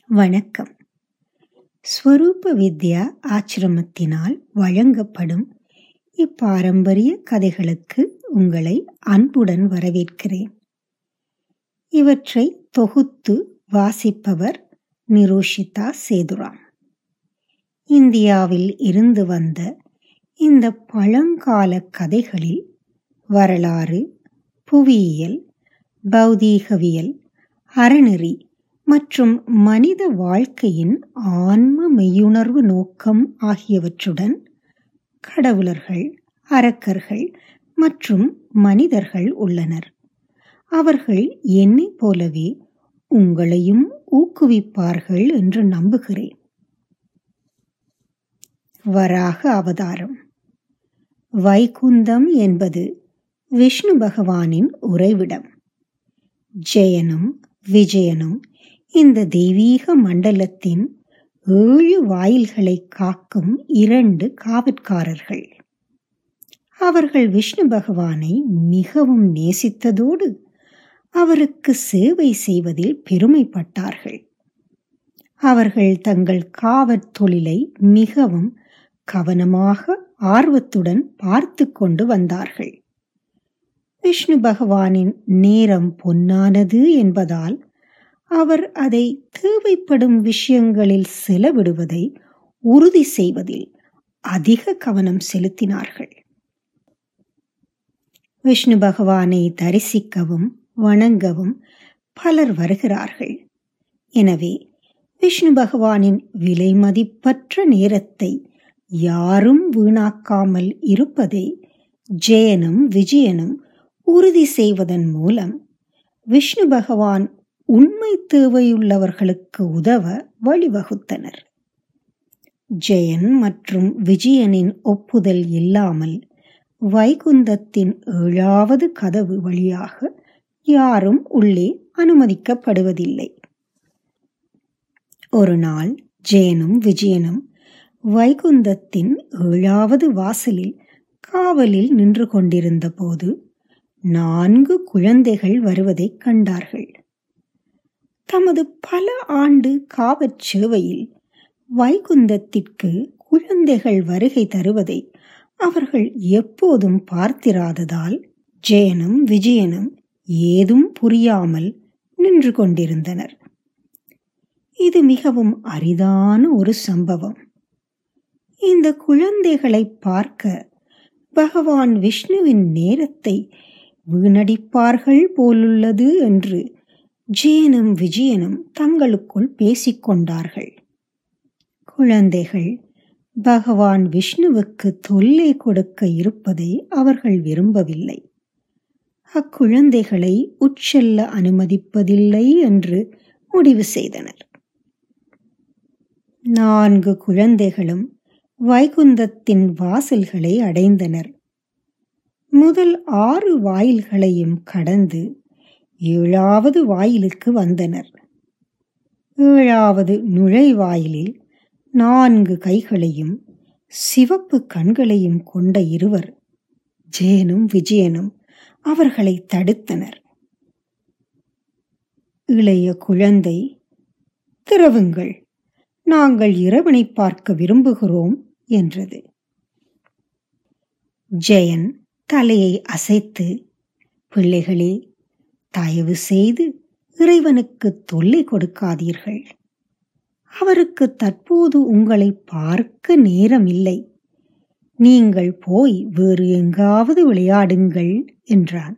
வணக்கம் ஸ்வரூப வித்யா ஆச்சிரமத்தினால் வழங்கப்படும் இப்பாரம்பரிய கதைகளுக்கு உங்களை அன்புடன் வரவேற்கிறேன் இவற்றை தொகுத்து வாசிப்பவர் நிரோஷிதா சேதுராம் இந்தியாவில் இருந்து வந்த இந்த பழங்கால கதைகளில் வரலாறு புவியியல் பௌதீகவியல் அறநெறி மற்றும் மனித வாழ்க்கையின் ஆன்ம மெய்யுணர்வு நோக்கம் ஆகியவற்றுடன் கடவுளர்கள் அரக்கர்கள் மற்றும் மனிதர்கள் உள்ளனர் அவர்கள் என்னைப் போலவே உங்களையும் ஊக்குவிப்பார்கள் என்று நம்புகிறேன் வராக அவதாரம் வைகுந்தம் என்பது விஷ்ணு பகவானின் உறைவிடம் ஜெயனும் விஜயனும் இந்த தெய்வீக மண்டலத்தின் ஏழு வாயில்களை காக்கும் இரண்டு காவற்காரர்கள் அவர்கள் விஷ்ணு பகவானை மிகவும் நேசித்ததோடு அவருக்கு சேவை செய்வதில் பெருமைப்பட்டார்கள் அவர்கள் தங்கள் காவற் தொழிலை மிகவும் கவனமாக ஆர்வத்துடன் பார்த்து கொண்டு வந்தார்கள் விஷ்ணு பகவானின் நேரம் பொன்னானது என்பதால் அவர் அதை தேவைப்படும் விஷயங்களில் செலவிடுவதை உறுதி செய்வதில் அதிக கவனம் செலுத்தினார்கள் விஷ்ணு பகவானை தரிசிக்கவும் வணங்கவும் பலர் வருகிறார்கள் எனவே விஷ்ணு பகவானின் விலை மதிப்பற்ற நேரத்தை யாரும் வீணாக்காமல் இருப்பதை ஜெயனும் விஜயனும் உறுதி செய்வதன் மூலம் விஷ்ணு பகவான் உண்மை தேவையுள்ளவர்களுக்கு உதவ வழிவகுத்தனர் ஜெயன் மற்றும் விஜயனின் ஒப்புதல் இல்லாமல் வைகுந்தத்தின் ஏழாவது கதவு வழியாக யாரும் உள்ளே அனுமதிக்கப்படுவதில்லை ஒரு நாள் ஜெயனும் விஜயனும் வைகுந்தத்தின் ஏழாவது வாசலில் காவலில் நின்று கொண்டிருந்த போது நான்கு குழந்தைகள் வருவதைக் கண்டார்கள் தமது பல ஆண்டு காவற் சேவையில் வைகுந்தத்திற்கு குழந்தைகள் வருகை தருவதை அவர்கள் எப்போதும் பார்த்திராததால் ஜெயனும் விஜயனும் ஏதும் புரியாமல் நின்று கொண்டிருந்தனர் இது மிகவும் அரிதான ஒரு சம்பவம் இந்த குழந்தைகளை பார்க்க பகவான் விஷ்ணுவின் நேரத்தை வீணடிப்பார்கள் போலுள்ளது என்று ஜெயனும் விஜயனும் தங்களுக்குள் பேசிக்கொண்டார்கள் குழந்தைகள் பகவான் விஷ்ணுவுக்கு தொல்லை கொடுக்க இருப்பதை அவர்கள் விரும்பவில்லை அக்குழந்தைகளை உட்செல்ல அனுமதிப்பதில்லை என்று முடிவு செய்தனர் நான்கு குழந்தைகளும் வைகுந்தத்தின் வாசல்களை அடைந்தனர் முதல் ஆறு வாயில்களையும் கடந்து ஏழாவது வாயிலுக்கு வந்தனர் ஏழாவது நுழைவாயிலில் நான்கு கைகளையும் சிவப்பு கண்களையும் கொண்ட இருவர் ஜெயனும் விஜயனும் அவர்களை தடுத்தனர் இளைய குழந்தை திறவுங்கள் நாங்கள் இறைவனை பார்க்க விரும்புகிறோம் என்றது ஜெயன் தலையை அசைத்து பிள்ளைகளே தயவு செய்து இறைவனுக்கு தொல்லை கொடுக்காதீர்கள் அவருக்கு தற்போது உங்களை பார்க்க நேரம் இல்லை நீங்கள் போய் வேறு எங்காவது விளையாடுங்கள் என்றான்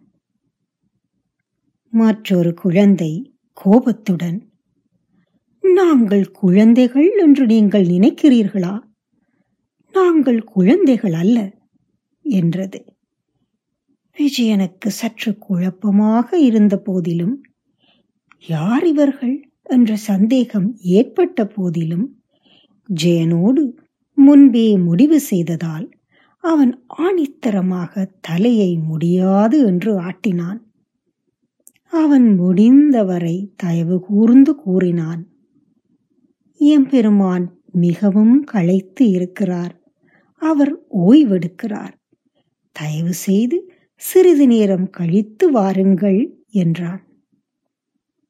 மற்றொரு குழந்தை கோபத்துடன் நாங்கள் குழந்தைகள் என்று நீங்கள் நினைக்கிறீர்களா நாங்கள் குழந்தைகள் அல்ல என்றது விஜயனுக்கு சற்று குழப்பமாக இருந்த போதிலும் யார் இவர்கள் என்ற சந்தேகம் ஏற்பட்ட போதிலும் ஜெயனோடு முன்பே முடிவு செய்ததால் அவன் ஆணித்தரமாக தலையை முடியாது என்று ஆட்டினான் அவன் முடிந்தவரை தயவு கூர்ந்து கூறினான் எம்பெருமான் மிகவும் களைத்து இருக்கிறார் அவர் ஓய்வெடுக்கிறார் தயவு செய்து சிறிது நேரம் கழித்து வாருங்கள் என்றான்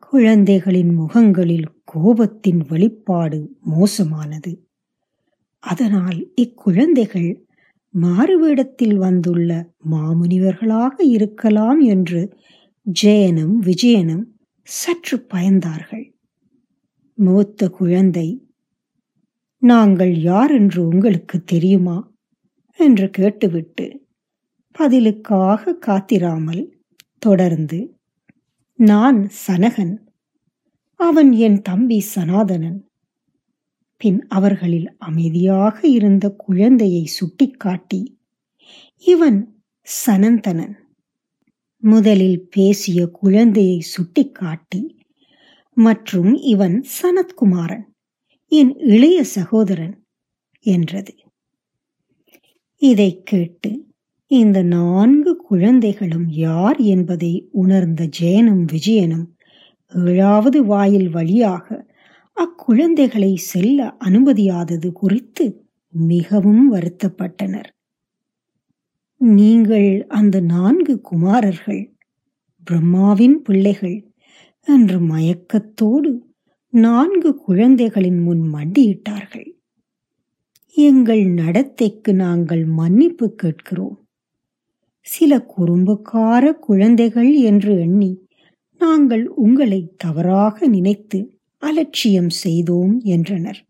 குழந்தைகளின் முகங்களில் கோபத்தின் வெளிப்பாடு மோசமானது அதனால் இக்குழந்தைகள் மாறுவேடத்தில் வந்துள்ள மாமுனிவர்களாக இருக்கலாம் என்று ஜெயனும் விஜயனும் சற்று பயந்தார்கள் மூத்த குழந்தை நாங்கள் யார் என்று உங்களுக்கு தெரியுமா என்று கேட்டுவிட்டு பதிலுக்காக காத்திராமல் தொடர்ந்து நான் சனகன் அவன் என் தம்பி சனாதனன் பின் அவர்களில் அமைதியாக இருந்த குழந்தையை சுட்டிக்காட்டி இவன் சனந்தனன் முதலில் பேசிய குழந்தையை சுட்டிக்காட்டி மற்றும் இவன் சனத்குமாரன் என் இளைய சகோதரன் என்றது இதை கேட்டு இந்த நான்கு குழந்தைகளும் யார் என்பதை உணர்ந்த ஜெயனும் விஜயனும் ஏழாவது வாயில் வழியாக அக்குழந்தைகளை செல்ல அனுமதியாதது குறித்து மிகவும் வருத்தப்பட்டனர் நீங்கள் அந்த நான்கு குமாரர்கள் பிரம்மாவின் பிள்ளைகள் என்று மயக்கத்தோடு நான்கு குழந்தைகளின் முன் மண்டியிட்டார்கள் எங்கள் நடத்தைக்கு நாங்கள் மன்னிப்பு கேட்கிறோம் சில குறும்புக்கார குழந்தைகள் என்று எண்ணி நாங்கள் உங்களை தவறாக நினைத்து அலட்சியம் செய்தோம் என்றனர்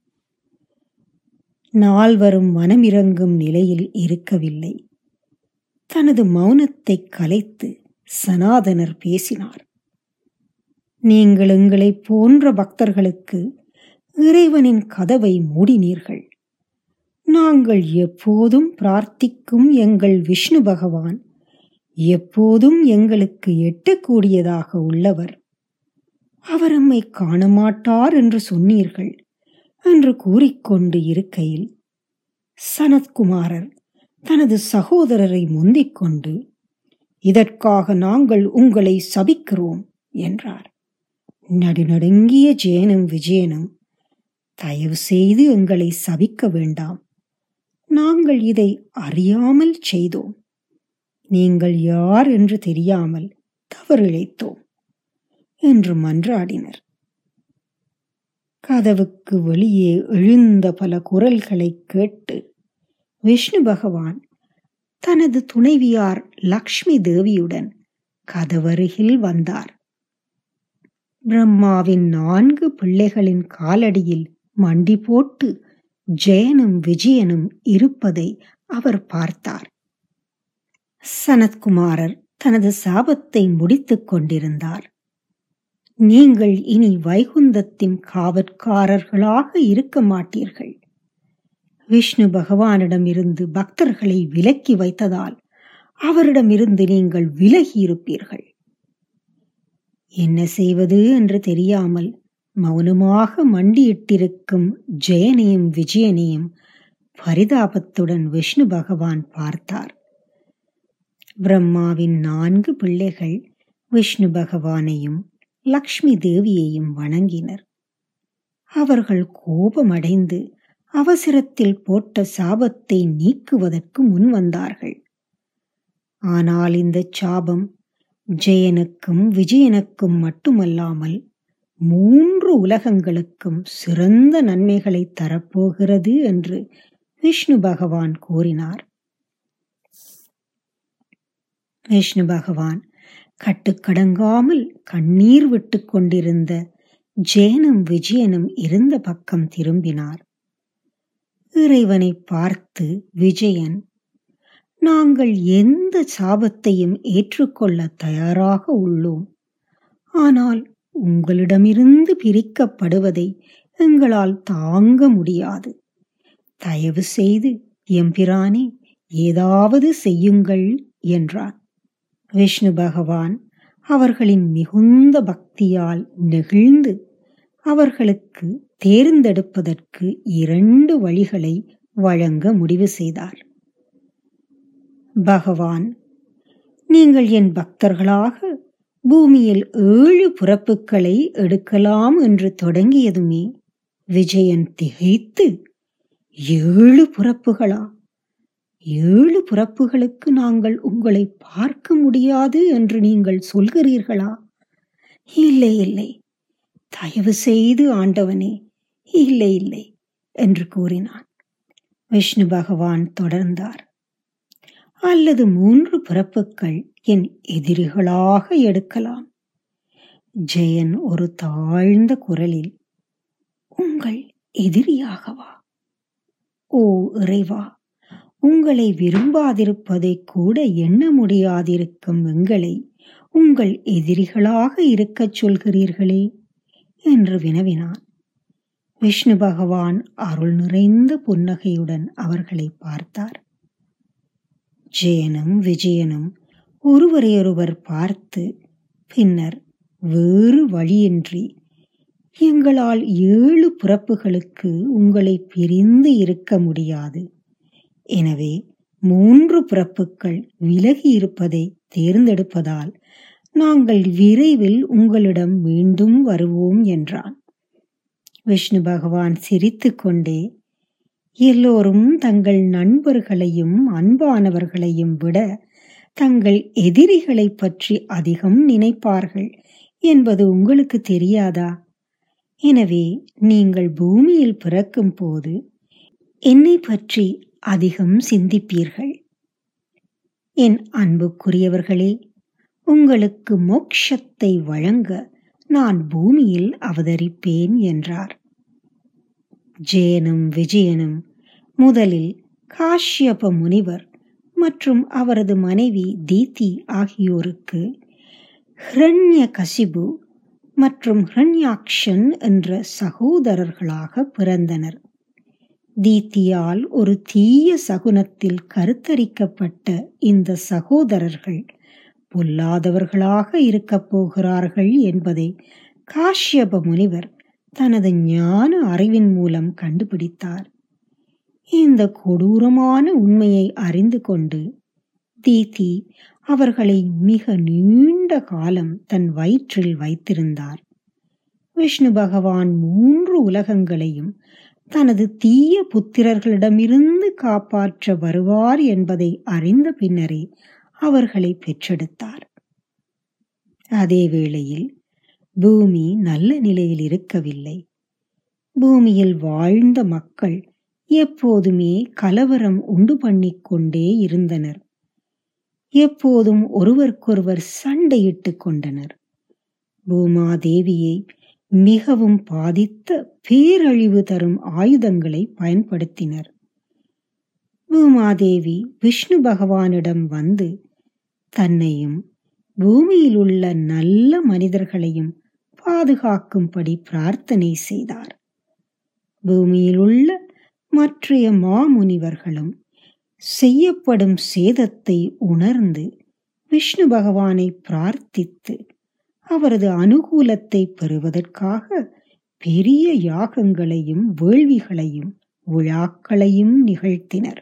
நால்வரும் மனமிறங்கும் நிலையில் இருக்கவில்லை தனது மௌனத்தை கலைத்து சனாதனர் பேசினார் நீங்கள் எங்களை போன்ற பக்தர்களுக்கு இறைவனின் கதவை மூடினீர்கள் நாங்கள் எப்போதும் பிரார்த்திக்கும் எங்கள் விஷ்ணு பகவான் எப்போதும் எங்களுக்கு எட்டக்கூடியதாக உள்ளவர் அவர் நம்மை காணமாட்டார் என்று சொன்னீர்கள் என்று கூறிக்கொண்டு இருக்கையில் சனத்குமாரர் தனது சகோதரரை முந்திக் கொண்டு இதற்காக நாங்கள் உங்களை சபிக்கிறோம் என்றார் நடுநடுங்கிய ஜேனும் விஜயனும் தயவு செய்து எங்களை சபிக்க வேண்டாம் நாங்கள் இதை அறியாமல் செய்தோம் நீங்கள் யார் என்று தெரியாமல் தவறிழைத்தோம் என்று மன்றாடினர் கதவுக்கு வெளியே எழுந்த பல குரல்களை கேட்டு விஷ்ணு பகவான் தனது துணைவியார் லக்ஷ்மி தேவியுடன் கதவருகில் வந்தார் பிரம்மாவின் நான்கு பிள்ளைகளின் காலடியில் மண்டி போட்டு ஜெயனும் விஜயனும் இருப்பதை அவர் பார்த்தார் சனத்குமாரர் தனது சாபத்தை முடித்துக் கொண்டிருந்தார் நீங்கள் இனி வைகுந்தத்தின் காவற்காரர்களாக இருக்க மாட்டீர்கள் விஷ்ணு பகவானிடமிருந்து பக்தர்களை விலக்கி வைத்ததால் அவரிடமிருந்து நீங்கள் விலகி இருப்பீர்கள் என்ன செய்வது என்று தெரியாமல் மௌனமாக மண்டியிட்டிருக்கும் ஜெயனையும் விஜயனையும் பரிதாபத்துடன் விஷ்ணு பகவான் பார்த்தார் பிரம்மாவின் நான்கு பிள்ளைகள் விஷ்ணு பகவானையும் லக்ஷ்மி தேவியையும் வணங்கினர் அவர்கள் கோபமடைந்து அவசரத்தில் போட்ட சாபத்தை நீக்குவதற்கு முன் வந்தார்கள் ஆனால் இந்த சாபம் ஜெயனுக்கும் விஜயனுக்கும் மட்டுமல்லாமல் மூன்று உலகங்களுக்கும் சிறந்த நன்மைகளை தரப்போகிறது என்று விஷ்ணு பகவான் கூறினார் விஷ்ணு பகவான் கட்டுக்கடங்காமல் கண்ணீர் விட்டு கொண்டிருந்த ஜெயனும் விஜயனும் இருந்த பக்கம் திரும்பினார் இறைவனை பார்த்து விஜயன் நாங்கள் எந்த சாபத்தையும் ஏற்றுக்கொள்ள தயாராக உள்ளோம் ஆனால் உங்களிடமிருந்து பிரிக்கப்படுவதை எங்களால் தாங்க முடியாது தயவு செய்து எம்பிரானே ஏதாவது செய்யுங்கள் என்றார் விஷ்ணு பகவான் அவர்களின் மிகுந்த பக்தியால் நெகிழ்ந்து அவர்களுக்கு தேர்ந்தெடுப்பதற்கு இரண்டு வழிகளை வழங்க முடிவு செய்தார் பகவான் நீங்கள் என் பக்தர்களாக பூமியில் ஏழு பிறப்புகளை எடுக்கலாம் என்று தொடங்கியதுமே விஜயன் திகைத்து ஏழு பிறப்புகளா ஏழு பிறப்புகளுக்கு நாங்கள் உங்களை பார்க்க முடியாது என்று நீங்கள் சொல்கிறீர்களா இல்லை இல்லை தயவு செய்து ஆண்டவனே இல்லை இல்லை என்று கூறினான் விஷ்ணு பகவான் தொடர்ந்தார் அல்லது மூன்று பிறப்புகள் என் எதிரிகளாக எடுக்கலாம் ஜெயன் ஒரு தாழ்ந்த குரலில் உங்கள் எதிரியாகவா ஓ இறைவா உங்களை விரும்பாதிருப்பதை கூட எண்ண முடியாதிருக்கும் எங்களை உங்கள் எதிரிகளாக இருக்கச் சொல்கிறீர்களே என்று வினவினான் விஷ்ணு பகவான் அருள் நிறைந்த புன்னகையுடன் அவர்களை பார்த்தார் ஜெயனும் விஜயனும் ஒருவரையொருவர் பார்த்து பின்னர் வேறு வழியின்றி எங்களால் ஏழு பிறப்புகளுக்கு உங்களை பிரிந்து இருக்க முடியாது எனவே மூன்று பிறப்புகள் விலகி இருப்பதை தேர்ந்தெடுப்பதால் நாங்கள் விரைவில் உங்களிடம் மீண்டும் வருவோம் என்றான் விஷ்ணு பகவான் சிரித்துக்கொண்டே எல்லோரும் தங்கள் நண்பர்களையும் அன்பானவர்களையும் விட தங்கள் எதிரிகளை பற்றி அதிகம் நினைப்பார்கள் என்பது உங்களுக்கு தெரியாதா எனவே நீங்கள் பூமியில் பிறக்கும் போது என்னை பற்றி அதிகம் சிந்திப்பீர்கள் என் அன்புக்குரியவர்களே உங்களுக்கு மோக்ஷத்தை வழங்க நான் பூமியில் அவதரிப்பேன் என்றார் ஜேனும் விஜயனும் முதலில் காஷ்யப முனிவர் மற்றும் அவரது மனைவி தீதி ஆகியோருக்கு ஹிரண்ய கசிபு மற்றும் ஹிரண்யாக்ஷன் என்ற சகோதரர்களாக பிறந்தனர் தீத்தியால் ஒரு தீய சகுனத்தில் கருத்தரிக்கப்பட்ட இந்த சகோதரர்கள் பொல்லாதவர்களாக இருக்கப் போகிறார்கள் என்பதை காஷ்யப முனிவர் தனது ஞான அறிவின் மூலம் கண்டுபிடித்தார் இந்த கொடூரமான உண்மையை அறிந்து கொண்டு தீதி அவர்களை மிக நீண்ட காலம் தன் வயிற்றில் வைத்திருந்தார் விஷ்ணு பகவான் மூன்று உலகங்களையும் தனது தீய புத்திரர்களிடமிருந்து காப்பாற்ற வருவார் என்பதை அறிந்த பின்னரே அவர்களை பெற்றெடுத்தார் அதே வேளையில் பூமி நல்ல நிலையில் இருக்கவில்லை பூமியில் வாழ்ந்த மக்கள் எப்போதுமே கலவரம் உண்டு பண்ணிக் கொண்டே இருந்தனர் எப்போதும் ஒருவருக்கொருவர் சண்டையிட்டுக் கொண்டனர் பூமாதேவியை மிகவும் பாதித்த பேரழிவு தரும் ஆயுதங்களை பயன்படுத்தினர் பூமாதேவி விஷ்ணு பகவானிடம் வந்து தன்னையும் பூமியில் உள்ள நல்ல மனிதர்களையும் பாதுகாக்கும்படி பிரார்த்தனை செய்தார் பூமியில் உள்ள மற்றைய மாமுனிவர்களும் செய்யப்படும் சேதத்தை உணர்ந்து விஷ்ணு பகவானை பிரார்த்தித்து அவரது அனுகூலத்தை பெறுவதற்காக பெரிய யாகங்களையும் வேள்விகளையும் விழாக்களையும் நிகழ்த்தினர்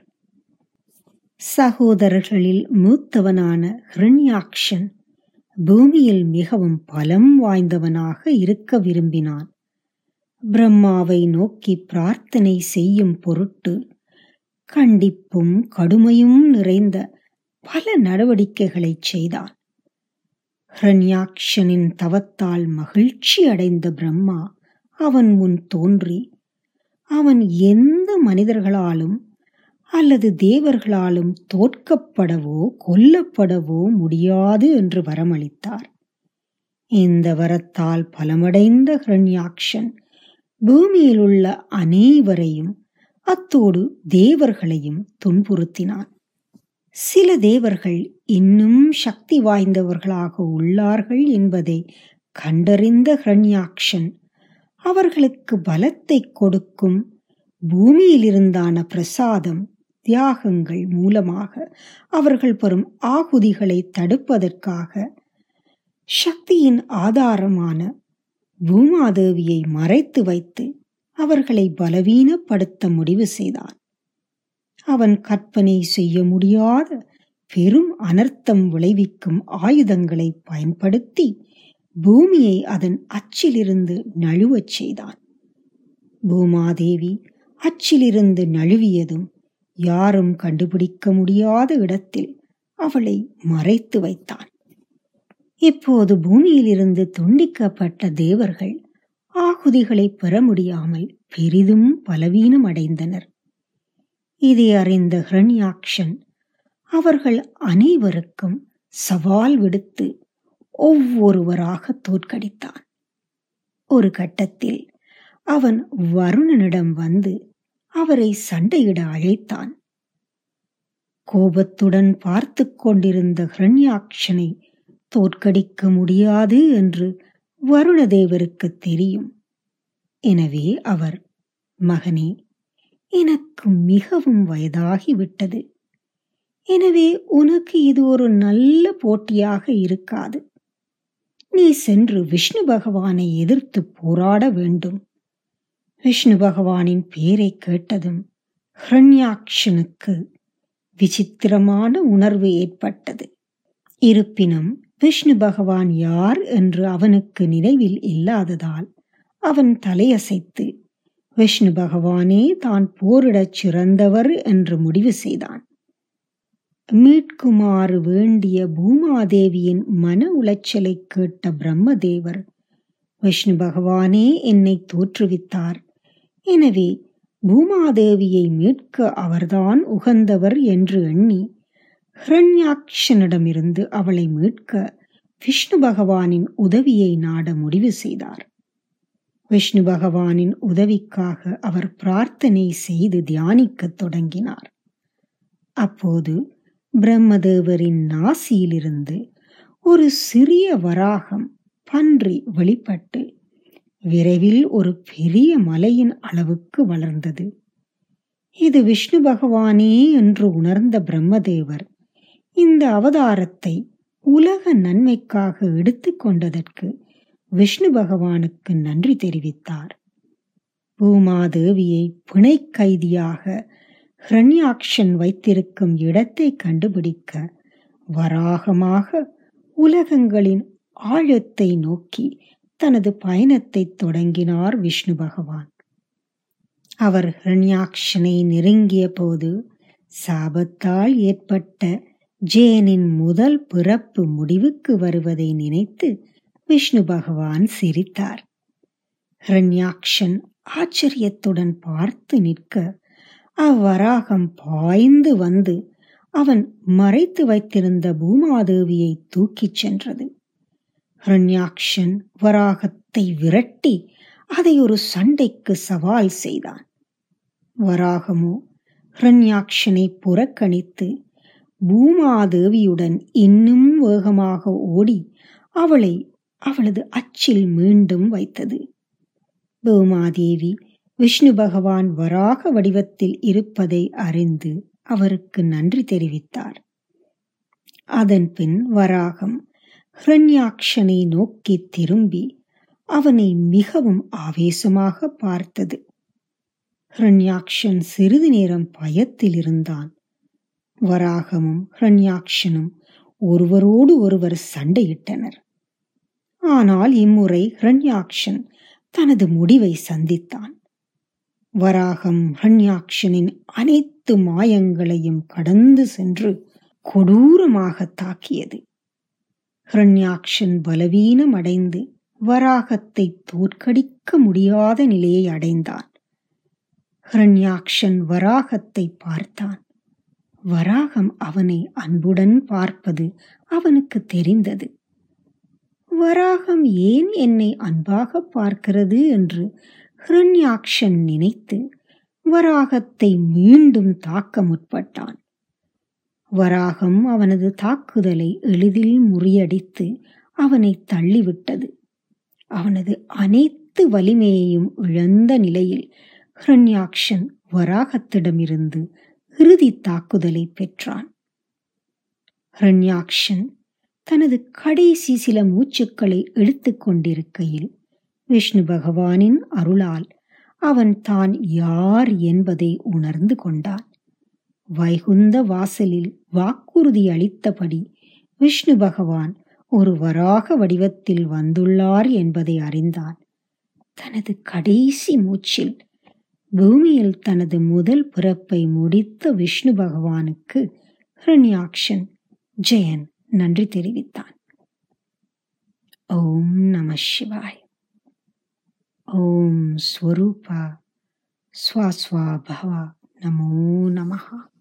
சகோதரர்களில் மூத்தவனான ஹிரண்யாக்ஷன் பூமியில் மிகவும் பலம் வாய்ந்தவனாக இருக்க விரும்பினான் பிரம்மாவை நோக்கி பிரார்த்தனை செய்யும் பொருட்டு கண்டிப்பும் கடுமையும் நிறைந்த பல நடவடிக்கைகளை செய்தான் ஹிரண்யாக்ஷனின் தவத்தால் மகிழ்ச்சி அடைந்த பிரம்மா அவன் முன் தோன்றி அவன் எந்த மனிதர்களாலும் அல்லது தேவர்களாலும் தோற்கப்படவோ கொல்லப்படவோ முடியாது என்று வரமளித்தார் இந்த வரத்தால் பலமடைந்த ஹிரண்யாக்ஷன் பூமியில் உள்ள அனைவரையும் அத்தோடு தேவர்களையும் துன்புறுத்தினான் சில தேவர்கள் இன்னும் சக்தி வாய்ந்தவர்களாக உள்ளார்கள் என்பதை கண்டறிந்த ஹிரண்யாக்ஷன் அவர்களுக்கு பலத்தை கொடுக்கும் பூமியிலிருந்தான பிரசாதம் தியாகங்கள் மூலமாக அவர்கள் பெறும் ஆகுதிகளை தடுப்பதற்காக சக்தியின் ஆதாரமான பூமாதேவியை மறைத்து வைத்து அவர்களை பலவீனப்படுத்த முடிவு செய்தான் அவன் கற்பனை செய்ய முடியாத பெரும் அனர்த்தம் விளைவிக்கும் ஆயுதங்களை பயன்படுத்தி பூமியை அதன் அச்சிலிருந்து நழுவச் செய்தான் பூமாதேவி அச்சிலிருந்து நழுவியதும் யாரும் கண்டுபிடிக்க முடியாத இடத்தில் அவளை மறைத்து வைத்தான் இப்போது பூமியிலிருந்து துண்டிக்கப்பட்ட தேவர்கள் ஆகுதிகளை பெற முடியாமல் பெரிதும் பலவீனம் அடைந்தனர் இதை அறிந்த ஹிரண்யாக்ஷன் அவர்கள் அனைவருக்கும் சவால் விடுத்து ஒவ்வொருவராக தோற்கடித்தான் ஒரு கட்டத்தில் அவன் வருணனிடம் வந்து அவரை சண்டையிட அழைத்தான் கோபத்துடன் பார்த்து கொண்டிருந்த ஹிரண்யாக்ஷனை தோற்கடிக்க முடியாது என்று வருணதேவருக்கு தெரியும் எனவே அவர் மகனே எனக்கு மிகவும் வயதாகிவிட்டது எனவே உனக்கு இது ஒரு நல்ல போட்டியாக இருக்காது நீ சென்று விஷ்ணு பகவானை எதிர்த்து போராட வேண்டும் விஷ்ணு பகவானின் பேரை கேட்டதும் ஹிரண்யாக்ஷனுக்கு விசித்திரமான உணர்வு ஏற்பட்டது இருப்பினும் விஷ்ணு பகவான் யார் என்று அவனுக்கு நினைவில் இல்லாததால் அவன் தலையசைத்து விஷ்ணு பகவானே தான் போரிடச் சிறந்தவர் என்று முடிவு செய்தான் மீட்குமாறு வேண்டிய பூமாதேவியின் மன உளைச்சலை கேட்ட பிரம்மதேவர் விஷ்ணு பகவானே என்னை தோற்றுவித்தார் எனவே பூமாதேவியை மீட்க அவர்தான் உகந்தவர் என்று எண்ணி ஹிரண்யாக்ஷனிடமிருந்து அவளை மீட்க விஷ்ணு பகவானின் உதவியை நாட முடிவு செய்தார் விஷ்ணு பகவானின் உதவிக்காக அவர் பிரார்த்தனை செய்து தியானிக்கத் தொடங்கினார் அப்போது பிரம்மதேவரின் நாசியிலிருந்து ஒரு சிறிய வராகம் பன்றி வெளிப்பட்டு விரைவில் ஒரு பெரிய மலையின் அளவுக்கு வளர்ந்தது இது விஷ்ணு பகவானே என்று உணர்ந்த பிரம்மதேவர் இந்த அவதாரத்தை உலக நன்மைக்காக எடுத்துக்கொண்டதற்கு விஷ்ணு பகவானுக்கு நன்றி தெரிவித்தார் பூமாதேவியை பிணை கைதியாக ஹிரண்யாக்ஷன் வைத்திருக்கும் இடத்தை கண்டுபிடிக்க வராகமாக உலகங்களின் ஆழத்தை நோக்கி தனது பயணத்தை தொடங்கினார் விஷ்ணு பகவான் அவர் ஹிரண்யாக்ஷனை நெருங்கிய போது சாபத்தால் ஏற்பட்ட ஜேனின் முதல் பிறப்பு முடிவுக்கு வருவதை நினைத்து விஷ்ணு பகவான் சிரித்தார் ஹிரண்யாக்ஷன் ஆச்சரியத்துடன் பார்த்து நிற்க அவ்வராகம் பாய்ந்து வந்து அவன் மறைத்து வைத்திருந்த பூமாதேவியை தூக்கிச் சென்றது ஹிரண்யாக்ஷன் வராகத்தை விரட்டி அதை ஒரு சண்டைக்கு சவால் செய்தான் வராகமோ ஹிரண்யாக்ஷனை புறக்கணித்து பூமாதேவியுடன் இன்னும் வேகமாக ஓடி அவளை அவளது அச்சில் மீண்டும் வைத்தது பூமாதேவி விஷ்ணு பகவான் வராக வடிவத்தில் இருப்பதை அறிந்து அவருக்கு நன்றி தெரிவித்தார் அதன் பின் வராகம் ஹிரண்யாக்ஷனை நோக்கி திரும்பி அவனை மிகவும் ஆவேசமாக பார்த்தது ஹிரண்யாக்ஷன் சிறிது நேரம் பயத்தில் இருந்தான் வராகமும் ஹிரண்யாக்ஷனும் ஒருவரோடு ஒருவர் சண்டையிட்டனர் ஆனால் இம்முறை ஹிரண்யாக்ஷன் தனது முடிவை சந்தித்தான் வராகம் ஹிரண்யாக்ஷனின் அனைத்து மாயங்களையும் கடந்து சென்று கொடூரமாக தாக்கியது ஹிரண்யாக்ஷன் பலவீனம் அடைந்து வராகத்தை தோற்கடிக்க முடியாத நிலையை அடைந்தான் ஹிரண்யாக்ஷன் வராகத்தை பார்த்தான் வராகம் அவனை அன்புடன் பார்ப்பது அவனுக்கு தெரிந்தது வராகம் ஏன் என்னை அன்பாக பார்க்கிறது என்று ஹிரண்யாக்ஷன் நினைத்து வராகத்தை மீண்டும் தாக்க முற்பட்டான் வராகம் அவனது தாக்குதலை எளிதில் முறியடித்து அவனை தள்ளிவிட்டது அவனது அனைத்து வலிமையையும் இழந்த நிலையில் ஹிரண்யாக்ஷன் வராகத்திடமிருந்து இறுதி தாக்குதலை பெற்றான் ஹிரண்யாக்ஷன் தனது கடைசி சில மூச்சுக்களை எடுத்துக் கொண்டிருக்கையில் விஷ்ணு பகவானின் அருளால் அவன் தான் யார் என்பதை உணர்ந்து கொண்டான் வைகுந்த வாசலில் வாக்குறுதி அளித்தபடி விஷ்ணு பகவான் ஒரு வராக வடிவத்தில் வந்துள்ளார் என்பதை அறிந்தான் தனது கடைசி மூச்சில் பூமியில் தனது முதல் பிறப்பை முடித்த விஷ்ணு பகவானுக்கு ஹிரண்யாக்ஷன் ஜெயன் நன்றி தெரிவித்தான் ஓம் நம சிவாய் ஓம் ஸ்வரூபா ஸ்வாஸ்வா பவ நமோ நமஹ